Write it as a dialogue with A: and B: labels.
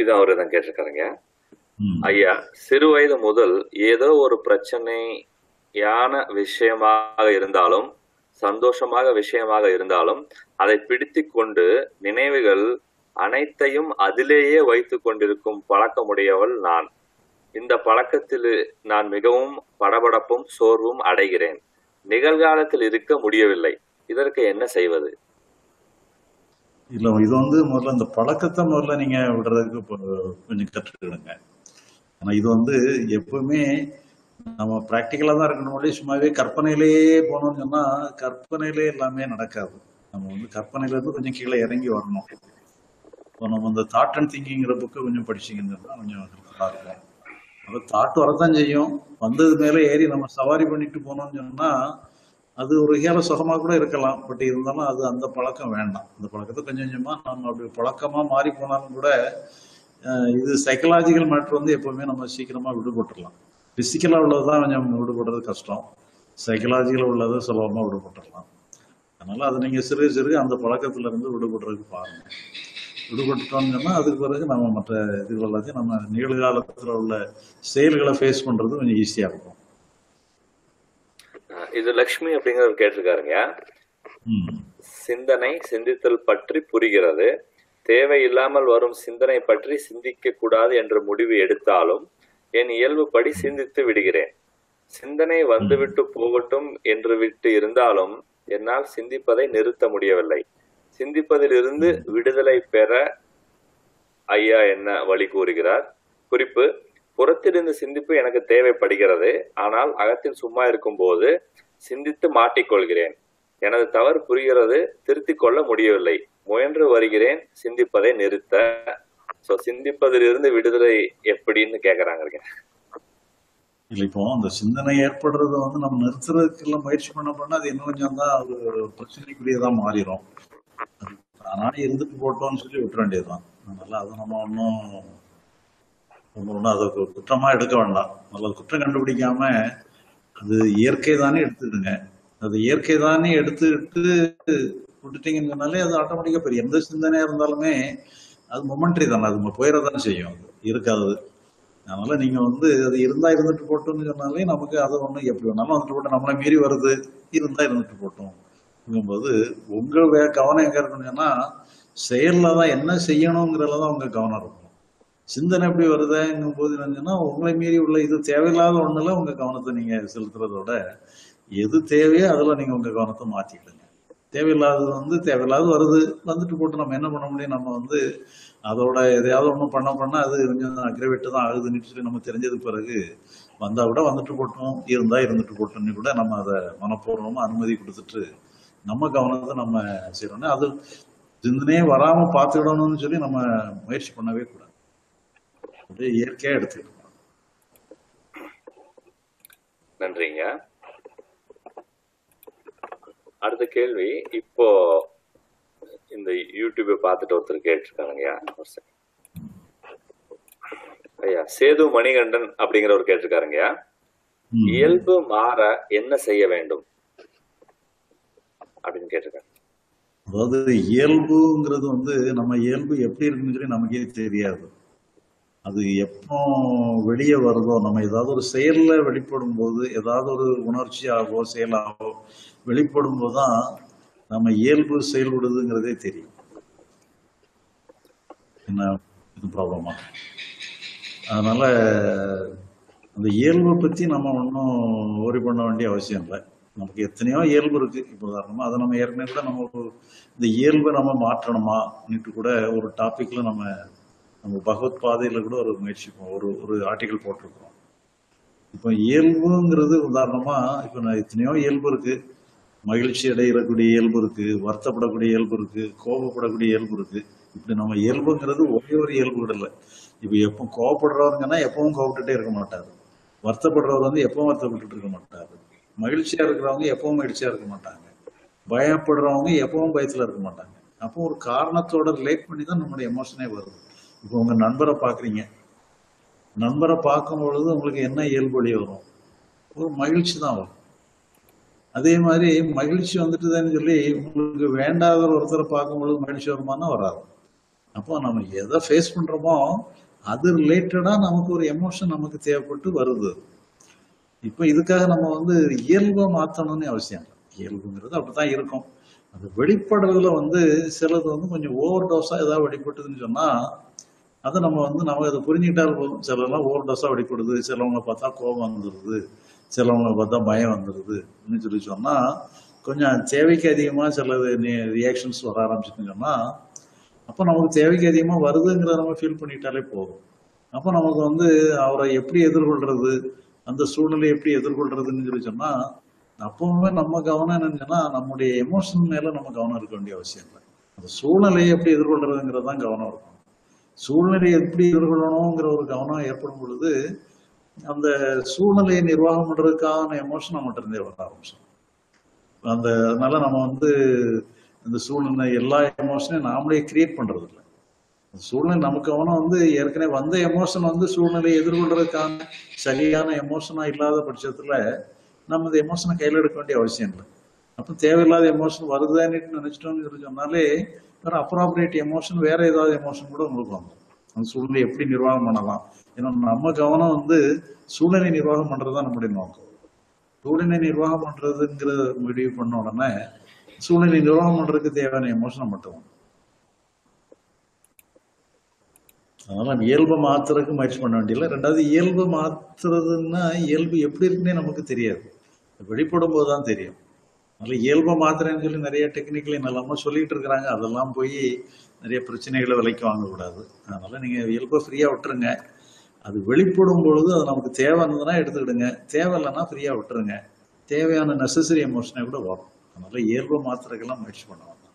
A: இது அவரு தான் கேட்டிருக்காருங்க
B: ம்.
A: ஐயா சிறு வயது முதல் ஏதோ ஒரு பிரச்சனையான விஷயமாக இருந்தாலும் சந்தோஷமாக விஷயமாக இருந்தாலும் அதை பிடித்துக் கொண்டு நினைவுகள் அனைத்தையும் அதிலேயே வைத்துக் கொண்டிருக்கும் பழக்கமுடையவள் நான் இந்த பழக்கத்தில் நான் மிகவும் படபடப்பும் சோர்வும் அடைகிறேன் நிகழ்காலத்தில் இருக்க முடியவில்லை இதற்கு என்ன செய்வது
B: இல்ல இது வந்து முதல்ல இந்த பழக்கத்தை முதல்ல நீங்க விடுறதுக்கு இப்போ கொஞ்சம் கற்றுக்கிடுங்க ஆனா இது வந்து எப்பவுமே நம்ம பிராக்டிக்கலா தான் இருக்கணும் ஒழிய சும்மாவே கற்பனையிலேயே போனோம்னு சொன்னா கற்பனையிலே எல்லாமே நடக்காது நம்ம வந்து கற்பனையில இருந்து கொஞ்சம் கீழே இறங்கி வரணும் இப்போ நம்ம இந்த தாட் அண்ட் திங்கிங்கிற புக்கை கொஞ்சம் படிச்சீங்கன்னு சொன்னா கொஞ்சம் நல்லா இருக்கும் அது தாட் வரத்தான் செய்யும் வந்தது மேல ஏறி நம்ம சவாரி பண்ணிட்டு போனோம்னு சொன்னா அது ஒரு ஏல சுகமா கூட இருக்கலாம் பட் இருந்தாலும் அது அந்த பழக்கம் வேண்டாம் அந்த பழக்கத்தை கொஞ்சம் கொஞ்சமா நம்ம அப்படி பழக்கமா மாறி போனாலும் கூட அஹ், இது சைக்கலாஜிக்கல் மேட்ரு வந்து எப்பவுமே நம்ம சீக்கிரமா விடுபட்டுடலாம் பிசிக்கலா உள்ளதுதான் கொஞ்சம் விடுபடுறது கஷ்டம் சைக்கலாஜிக்கலா உள்ளதை சுலபமா விடுபட்டுடலாம் அதனால அது நீங்க சிறு சிறு அந்த பழக்கத்துல இருந்து விடுபடுறதுக்கு பாருங்க விடுபட்டுட்டோம்னு சொன்னா அதுக்கு பிறகு நம்ம மற்ற இதுகள் எல்லாத்தையும் நம்ம நிகழ்காலத்துல உள்ள செயல்களை ஃபேஸ் பண்றது கொஞ்சம் ஈஸியா இருக்கும்
A: அஹ் இது லக்ஷ்மி அப்படிங்கிறவர் கேட்டிருக்காருங்க
B: ம்
A: சிந்தனை சிந்தித்தல் பற்றி புரிகிறது தேவையில்லாமல் வரும் சிந்தனை பற்றி சிந்திக்க கூடாது என்ற முடிவு எடுத்தாலும் என் இயல்புப்படி சிந்தித்து விடுகிறேன் சிந்தனை வந்துவிட்டு போகட்டும் என்று விட்டு இருந்தாலும் என்னால் சிந்திப்பதை நிறுத்த முடியவில்லை சிந்திப்பதிலிருந்து விடுதலை பெற ஐயா என்ன வழி கூறுகிறார் குறிப்பு புறத்திலிருந்து சிந்திப்பு எனக்கு தேவைப்படுகிறது ஆனால் அகத்தில் சும்மா இருக்கும்போது சிந்தித்து மாட்டிக்கொள்கிறேன் எனது தவறு புரிகிறது திருத்திக் கொள்ள முடியவில்லை முயன்று வருகிறேன் சிந்திப்பதை நிறுத்த சோ சிந்திப்பதிலிருந்து விடுதலை எப்படின்னு கேக்குறாங்க
B: இல்ல இப்போ அந்த சிந்தனை ஏற்படுறத வந்து நம்ம நிறுத்துறதுக்கு எல்லாம் முயற்சி பண்ண பண்ண அது இன்னும் கொஞ்சம் தான் அது ஒரு பிரச்சனைக்குரியதா மாறிடும் அது தானாவே இருந்துட்டு போட்டோம்னு சொல்லி விட்டுற வேண்டியதுதான் அதனால அதை நம்ம ஒன்றும் ஒன்றும் அதை கு- குற்றமா எடுக்க வேண்டாம் நல்ல குற்றம் கண்டுபிடிக்காம அது இயற்கை தானே எடுத்துடுங்க அது இயற்கை தானே எடுத்துக்கிட்டு விட்டுட்டீங்கன்னு சொன்னாலே அது ஆட்டோமேட்டிக்கா பெரிய எந்த சிந்தனையா இருந்தாலுமே அது மொமெண்ட்ரி தானே அது போயிடதான் செய்யும் அது இருக்காது அதனால நீங்க வந்து அது இருந்தா இருந்துட்டு போட்டோம்னு சொன்னாலே நமக்கு அது ஒண்ணு எப்படி வேணாலும் வந்துட்டு போட்டோம் நம்மளை மீறி வருது இருந்தா இருந்துட்டு போட்டோம் அப்படிங்கும்போது உங்க வே- கவனம் எங்க இருக்குன்னு சொன்னா செயல்ல தான் என்ன செய்யணுங்கிறதுல தான் உங்க கவனம் இருக்கும் சிந்தனை எப்படி வருதுங்கும் போது என்னன்னா உங்களை மீறி உள்ள இது தேவையில்லாத ஒண்ணுல உங்க கவனத்தை நீங்க செலுத்துறதோட எது தேவையோ அதுல நீங்க உங்க கவனத்தை மாத்திக்கிடுங்க தேவையில்லாதது வந்து தேவையில்லாத வருது வந்துட்டு போட்டு நம்ம என்ன பண்ண முடியும் நம்ம வந்து அதோட எதையாவது ஒண்ணு பண்ண பண்ண அது கொஞ்சம் அக்ரவேட் தான் ஆகுதுன்னு சொல்லி நம்ம தெரிஞ்சது பிறகு வந்தா கூட வந்துட்டு போட்டோம் இருந்தா இருந்துட்டு போட்டோம்னு கூட நம்ம அதை மனப்பூர்வமா அனுமதி கொடுத்துட்டு நம்ம கவனத்தை நம்ம செய்யறோம்னா அது சிந்தனையே வராம பார்த்துக்கிடணும்னு சொல்லி நம்ம முயற்சி பண்ணவே கூடாது அப்படியே இயற்கையா எடுத்துக்கணும்
A: நன்றிங்க அடுத்த கேள்வி இப்போ இந்த யூடியூபை பார்த்துட்டு ஒருத்தர் கேட்டிருக்காங்கய்யா ஒரு second. ஐயா சேது மணிகண்டன் அப்படிங்கிறவர் கேட்டிருக்காருங்கய்யா
B: ம்.
A: இயல்பு மாற என்ன செய்ய வேண்டும் அப்படின்னு கேட்டிருக்காங்க
B: அதாவது இயல்புங்கிறது வந்து நம்ம இயல்பு எப்படி இருக்குன்னு சொல்லி நமக்கே தெரியாது அது எப்போ வெளியே வருதோ நம்ம ஏதாவது ஒரு செயல்ல வெளிப்படும் போது ஏதாவது ஒரு உணர்ச்சியாகவோ செயலாகவோ வெளிப்படும் போது தான் நம்ம இயல்பு செயல்படுதுங்கிறதே தெரியும் என்ன இது ப்ராப்ளமா அதனால அந்த இயல்பை பத்தி நம்ம ஒன்றும் worry பண்ண வேண்டிய அவசியம் இல்லை நமக்கு எத்தனையோ இயல்பு இருக்கு இப்போ உதாரணமா அதை நம்ம ஏற்கனவே கூட நம்ம ஒரு இந்த இயல்பை நம்ம மாற்றணுமா கூட ஒரு டாபிக்ல நம்ம நம்ம பகவத் பாதையில கூட ஒரு முயற்சி போ- ஒரு ஒரு ஆர்டிகல் போட்டிருக்கோம் இப்போ இயல்புங்கிறது உதாரணமா இப்போ நான் எத்தனையோ இயல்பு இருக்கு மகிழ்ச்சி அடையக்கூடிய இயல்பு இருக்கு வருத்தப்படக்கூடிய இயல்பு இருக்கு கோபப்படக்கூடிய இயல்பு இருக்கு இப்படி நம்ம இயல்புங்கிறது ஒரே ஒரு இயல்பு கூட இல்லை இப்போ எப்போ கோபப்படுறவங்கன்னா எப்பவும் கோபப்பட்டுட்டே இருக்க மாட்டாரு வருத்தப்படுறவர் வந்து எப்பவும் வருத்தப்பட்டுட்டு இருக்க மாட்டாரு மகிழ்ச்சியா இருக்கிறவங்க எப்பவும் மகிழ்ச்சியா இருக்க மாட்டாங்க பயப்படுறவங்க எப்பவும் பயத்துல இருக்க மாட்டாங்க அப்போ ஒரு காரணத்தோட ரிலேட் பண்ணி தான் நம்மளுடைய எமோஷனே வருது இப்போ உங்க நண்பரை பாக்குறீங்க நண்பரை பார்க்கும் பொழுது உங்களுக்கு என்ன இயல்பு வெளியே வரும் ஒரு மகிழ்ச்சி தான் வரும் அதே மாதிரி மகிழ்ச்சி வந்துட்டுதுன்னு சொல்லி உங்களுக்கு வேண்டாத ஒருத்தரை பார்க்கும் பொழுது மகிழ்ச்சி வருமானா வராது அப்போ நம்ம எதை ஃபேஸ் பண்றோமோ அது ரிலேட்டடா நமக்கு ஒரு எமோஷன் நமக்கு தேவைப்பட்டு வருது இப்போ இதுக்காக நம்ம வந்து இயல்பை மாற்றணும்னு அவசியம் இல்லை இயல்புங்கிறது அப்படித்தான் இருக்கும் அது வெளிப்படுறதுல வந்து சிலது வந்து கொஞ்சம் ஓவர் டோஸா ஏதாவது வெளிப்பட்டதுன்னு சொன்னா அதை நம்ம வந்து நம்ம அதை புரிஞ்சுக்கிட்டாலும் போதும் சிலர்லாம் ஓவர் டோஸா வெளிப்படுது சிலவங்க பார்த்தா கோபம் வந்துடுது சிலவங்க பார்த்தா பயம் வந்துடுது அப்படின்னு சொல்லி சொன்னா கொஞ்சம் தேவைக்கு அதிகமா சிலது ரியாக்ஷன்ஸ் வர ஆரம்பிச்சுன்னு சொன்னா அப்போ நமக்கு தேவைக்கு அதிகமா வருதுங்கிறத நம்ம ஃபீல் பண்ணிட்டாலே போதும் அப்போ நமக்கு வந்து அவரை எப்படி எதிர்கொள்றது அந்த சூழ்நிலையை எப்படி எதிர்கொள்றதுன்னு சொல்லி சொன்னா அப்பவுமே நம்ம கவனம் என்னன்னு சொன்னா நம்முடைய எமோஷன் மேல நம்ம கவனம் இருக்க வேண்டிய அவசியம் இல்லை அந்த சூழ்நிலையை எப்படி எதிர்கொள்றதுங்கிறது தான் கவனம் இருக்கும் சூழ்நிலையை எப்படி எதிர்கொள்ளணுங்கிற ஒரு கவனம் ஏற்படும் பொழுது அந்த சூழ்நிலையை நிர்வாகம் பண்றதுக்கான எமோஷன் நம்மகிட்ட இருந்தே வர ஆரம்பிச்சோம் அந்த அதனால நம்ம வந்து இந்த சூழ்நிலை எல்லா எமோஷனையும் நாமளே கிரியேட் பண்றது இல்லை அந்த சூழ்நிலை நமக்கு கவனம் வந்து ஏற்கனவே வந்த எமோஷன் வந்து சூழ்நிலையை எதிர்கொள்றதுக்கான சரியான எமோஷனா இல்லாத பட்சத்துல நம்ம இந்த எமோஷனை கையில் எடுக்க வேண்டிய அவசியம் இல்லை அப்போ தேவையில்லாத எமோஷன் வருதுன்னு நினைச்சிட்டோம்னு சொல்லி சொன்னாலே வேற அப்ராப்ரியேட் எமோஷன் வேற ஏதாவது எமோஷன் கூட உங்களுக்கு வந்துடும் அந்த சூழ்நிலை எப்படி நிர்வாகம் பண்ணலாம் ஏன்னா நம்ம கவனம் வந்து சூழ்நிலை நிர்வாகம் பண்றதுதான் நம்முடைய நோக்கம் சூழ்நிலை நிர்வாகம் பண்றதுங்கிற முடிவு பண்ண உடனே சூழ்நிலை நிர்வாகம் பண்றதுக்கு தேவையான எமோஷனை மட்டும் அதனால நம்ம இயல்பை மாத்துறதுக்கு முயற்சி பண்ண வேண்டியதில்லை ரெண்டாவது இயல்பை மாத்துறதுன்னா இயல்பு எப்படி இருக்குன்னே நமக்கு தெரியாது வெளிப்படும் போது தான் தெரியும் அதனால இயல்பை மாத்துறேன்னு சொல்லி நிறைய டெக்னிக்கல் என்னெல்லாமோ சொல்லிட்டு இருக்கிறாங்க அதெல்லாம் போய் நிறைய பிரச்சனைகளை விலைக்கு வாங்கக்கூடாது அதனால நீங்க இயல்பை ஃப்ரீயா விட்டுருங்க அது வெளிப்படும் பொழுது அது நமக்கு தேவை இருந்ததுன்னா எடுத்துக்கிடுங்க தேவை இல்லைன்னா ஃப்ரீயா விட்டுருங்க தேவையான நெசசரி எமோஷனே கூட வரும் அதனால இயல்பை மாத்துறதுக்கெல்லாம் முயற்சி பண்ண வேண்டாம்